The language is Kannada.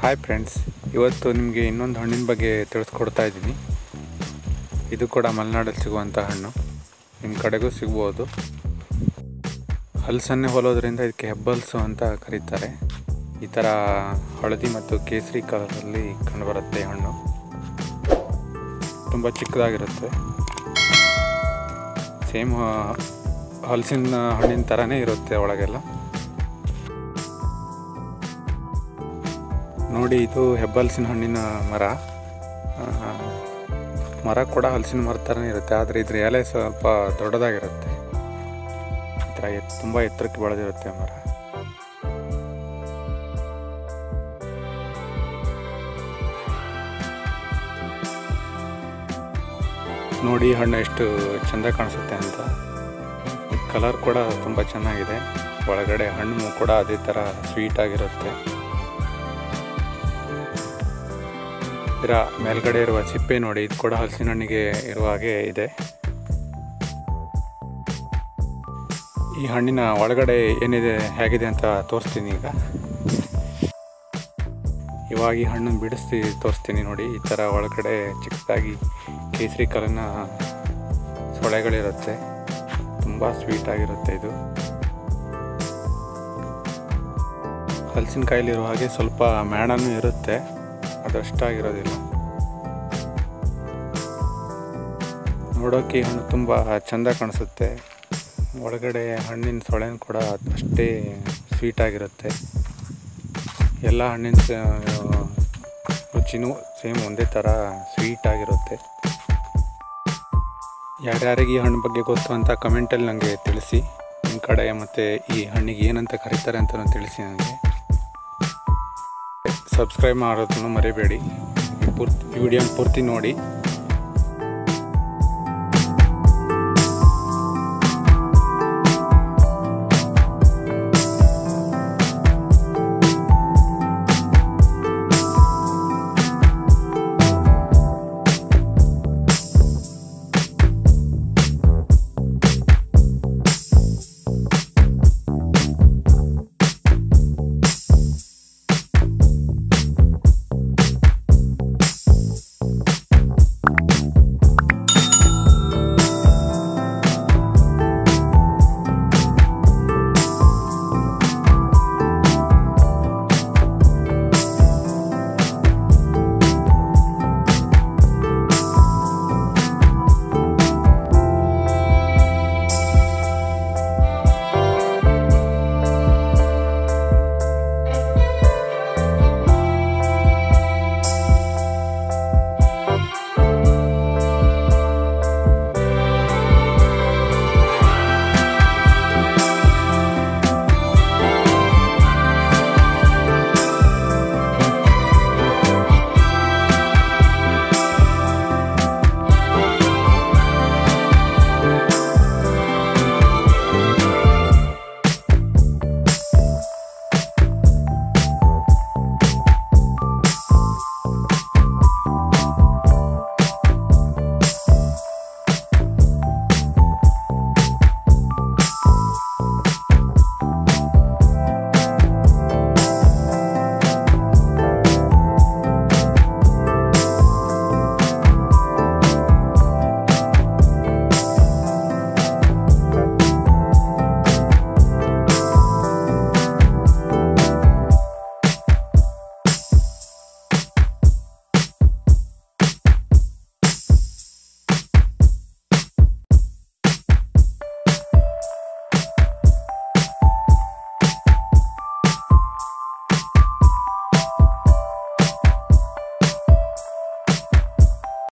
ಹಾಯ್ ಫ್ರೆಂಡ್ಸ್ ಇವತ್ತು ನಿಮಗೆ ಇನ್ನೊಂದು ಹಣ್ಣಿನ ಬಗ್ಗೆ ತಿಳಿಸ್ಕೊಡ್ತಾ ಇದ್ದೀನಿ ಇದು ಕೂಡ ಮಲೆನಾಡಲ್ಲಿ ಸಿಗುವಂಥ ಹಣ್ಣು ನಿಮ್ಮ ಕಡೆಗೂ ಸಿಗ್ಬೋದು ಹಲಸನ್ನೇ ಹೋಲೋದ್ರಿಂದ ಇದಕ್ಕೆ ಹೆಬ್ಬಲ್ಸು ಅಂತ ಕರೀತಾರೆ ಈ ಥರ ಹಳದಿ ಮತ್ತು ಕೇಸರಿ ಕಲರಲ್ಲಿ ಕಂಡುಬರುತ್ತೆ ಈ ಹಣ್ಣು ತುಂಬ ಚಿಕ್ಕದಾಗಿರುತ್ತೆ ಸೇಮ್ ಹಲಸಿನ ಹಣ್ಣಿನ ಥರನೇ ಇರುತ್ತೆ ಒಳಗೆಲ್ಲ ನೋಡಿ ಇದು ಹೆಬ್ಬಲ್ಸಿನ ಹಣ್ಣಿನ ಮರ ಆ, ಮರ ಕೂಡ ಹಲಸಿನ ಮರ ಥರನೇ ಇರುತ್ತೆ ಆದರೆ ಇದ್ರ ಎಲೆ ಸ್ವಲ್ಪ ದೊಡ್ಡದಾಗಿರುತ್ತೆ ಈ ಥರ ಎತ್ ತುಂಬ ಎತ್ತರಕ್ಕೆ ಬೆಳೆದಿರುತ್ತೆ ಮರ ನೋಡಿ ಹಣ್ಣು ಎಷ್ಟು ಚೆಂದ ಕಾಣಿಸುತ್ತೆ ಅಂತ ಕಲರ್ ಕೂಡ ತುಂಬ ಚೆನ್ನಾಗಿದೆ ಒಳಗಡೆ ಹಣ್ಣು ಕೂಡ ಅದೇ ಥರ ಸ್ವೀಟ್ ಆಗಿರುತ್ತೆ ಇದರ ಮೇಲ್ಗಡೆ ಇರುವ ಸಿಪ್ಪೆ ನೋಡಿ ಇದು ಕೂಡ ಹಲಸಿನ ಹಣ್ಣಿಗೆ ಇರುವ ಹಾಗೆ ಇದೆ ಈ ಹಣ್ಣಿನ ಒಳಗಡೆ ಏನಿದೆ ಹೇಗಿದೆ ಅಂತ ತೋರಿಸ್ತೀನಿ ಈಗ ಇವಾಗ ಈ ಹಣ್ಣನ್ನು ಬಿಡಿಸಿ ತೋರಿಸ್ತೀನಿ ನೋಡಿ ಈ ಥರ ಒಳಗಡೆ ಚಿಕ್ಕದಾಗಿ ಕೇಸರಿ ಕಲರ್ನ ಸೊಳೆಗಳಿರುತ್ತೆ ತುಂಬ ಸ್ವೀಟ್ ಆಗಿರುತ್ತೆ ಇದು ಹಲಸಿನಕಾಯಿಲಿರೋ ಹಾಗೆ ಸ್ವಲ್ಪ ಮೇಣನೂ ಇರುತ್ತೆ ಅದಷ್ಟಾಗಿರೋದಿಲ್ಲ ನೋಡೋಕೆ ಈ ಹಣ್ಣು ತುಂಬ ಚೆಂದ ಕಾಣಿಸುತ್ತೆ ಒಳಗಡೆ ಹಣ್ಣಿನ ಸೊಳೆನೂ ಕೂಡ ಅಷ್ಟೇ ಸ್ವೀಟ್ ಆಗಿರುತ್ತೆ ಎಲ್ಲ ಹಣ್ಣಿನ ಸ- ರುಚಿನೂ ಸೇಮ್ ಒಂದೇ ಥರ ಸ್ವೀಟ್ ಆಗಿರುತ್ತೆ ಯಾರ್ಯಾರಿಗೆ ಈ ಹಣ್ಣು ಬಗ್ಗೆ ಗೊತ್ತು ಅಂತ ಕಮೆಂಟಲ್ಲಿ ನನಗೆ ತಿಳಿಸಿ ನಿಮ್ಮ ಕಡೆ ಮತ್ತು ಈ ಹಣ್ಣಿಗೆ ಏನಂತ ಕರೀತಾರೆ ಅಂತಲೂ ತಿಳಿಸಿ ನನಗೆ ಸಬ್ಸ್ಕ್ರೈಬ್ ಮಾಡೋದನ್ನು ಮರಿಬೇಡಿ ಈ ಪೂರ್ತಿ ಈ ವಿಡಿಯೋನ ಪೂರ್ತಿ ನೋಡಿ